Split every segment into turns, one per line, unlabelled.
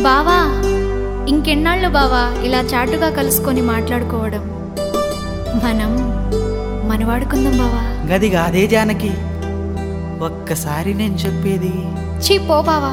బావా ఇంకెన్నాళ్ళు బావా ఇలా చాటుగా కలుసుకొని మాట్లాడుకోవడం మనం మనవాడుకుందాం బావా
గది కాదే జానకి ఒక్కసారి నేను చెప్పేది
చీ పో బావా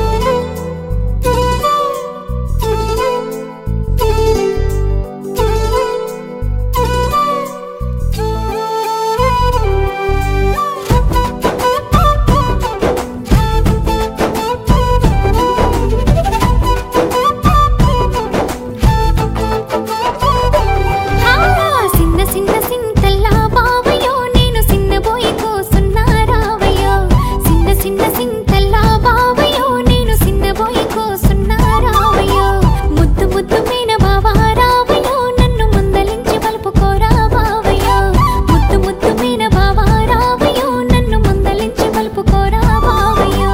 హా సిన్న సిన్న సింతల్లా బావయ్యో నేను సిన్నబోయి కోసున్నా రావయ్యో సిన్న సిన్న సింతల్లా బావయ్యో నేను సిన్నబోయి కోసున్నా రావయ్యో ముద్దు ముద్దు మీన బావా రావయ్యో నన్ను ముందలించి పలుపుకోరా బావయ్యో ముద్దు ముద్దు మీన బావా రావయ్యో నన్ను ముందలించి పలుపుకోరా బావయ్యో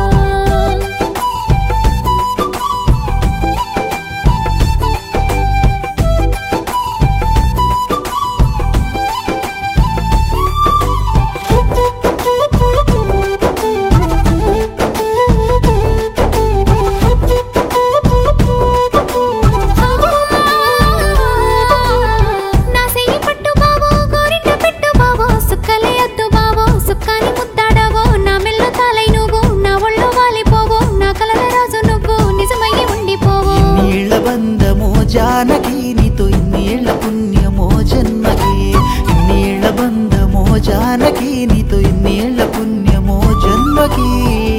నా సెయ్యి పట్టు బావో గోరింట పెట్టు బావో సుక్కలే అద్దు బావో సుక్కాని ముద్దాడవో నా మెల్ల తాలై నువ్వు నా ఒళ్ళో వాలిపోవో నా కలల రాజు నువ్వు నిజమయ్యి ఉండిపోవో
నీళ్ళ బంధమో జానకి నీతో ఇన్నేళ్ల పుణ్యమో జన్మకి నీళ్ళ బంధమో జానకి నీతో ఇన్నేళ్ల పుణ్యమో జన్మకి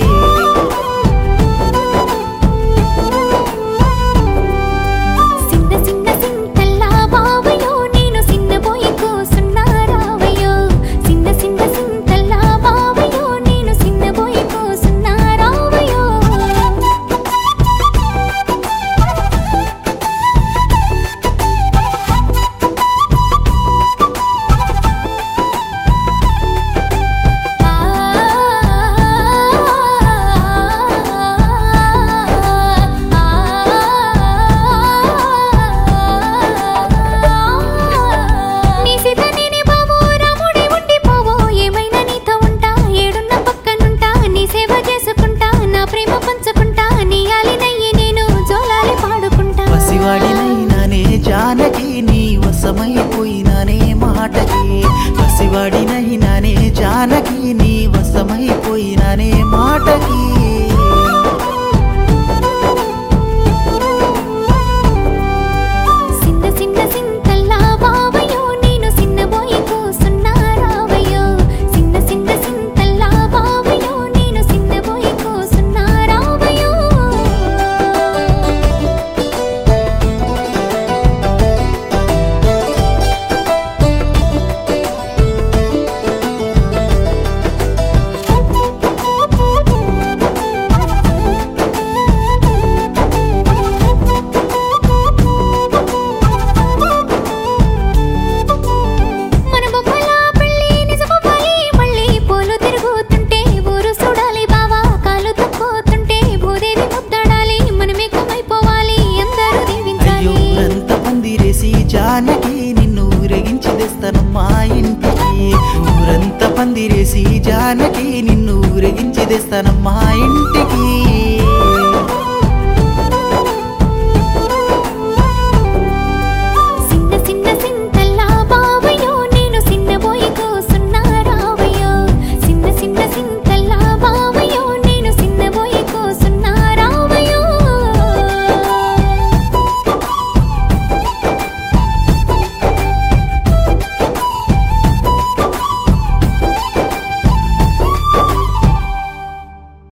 సిన్న సిన్న సింతల్లా బావయ్యో నేను సిన్నబోయి కూసున్నా రావయ్యో సిన్న సిన్న సింతల్లా బావయ్యో నేను సిన్నబోయి కూసున్నా రావయ్యో నీ సీత నేనే బావో రాముడే ఉండిపోవో ఏమైనా నీతో ఉంటా ఏడున్న పక్కనుంటా నీ సేవ చేసుకుంటా నా ప్రేమ పంచుకుంటా నీ ఆలినయ్యి నేను జోలాలి పాడుకుంటా
పసివాడినైనానే జానకి నీ వశమైపోయినానే మాటకి పసివాడినైనానే జానకి నీ వశమైపోయినానే మాటకి
సిన్న సిన్న సింతల్లా బావయ్యో నేను సిన్నబోయి కూసున్నా రావయ్యో సిన్న సిన్న సింతల్లా బావయ్యో నేను సిన్నబోయి కూసున్నా రావయ్యో మన బొమ్మల పెళ్ళి నిజమవ్వాలి మళ్ళీ పోలు తిరుగుతుంటే ఊరు చూడాలి బావా కాలు తక్కుతుంటే భూదేవి ముద్దాడాలి మనమే కమైపోవాలి అందరూ
అయ్యో
దీవించాలి
ఊరంతా పందిరేసి జానకి నిన్ను ఊరేగించి తెస్తాను మా ఇంటికి ఊరంతా పందిరేసి జానకి నిన్ను ఊరేగించి తెస్తాను మా ఇంటికి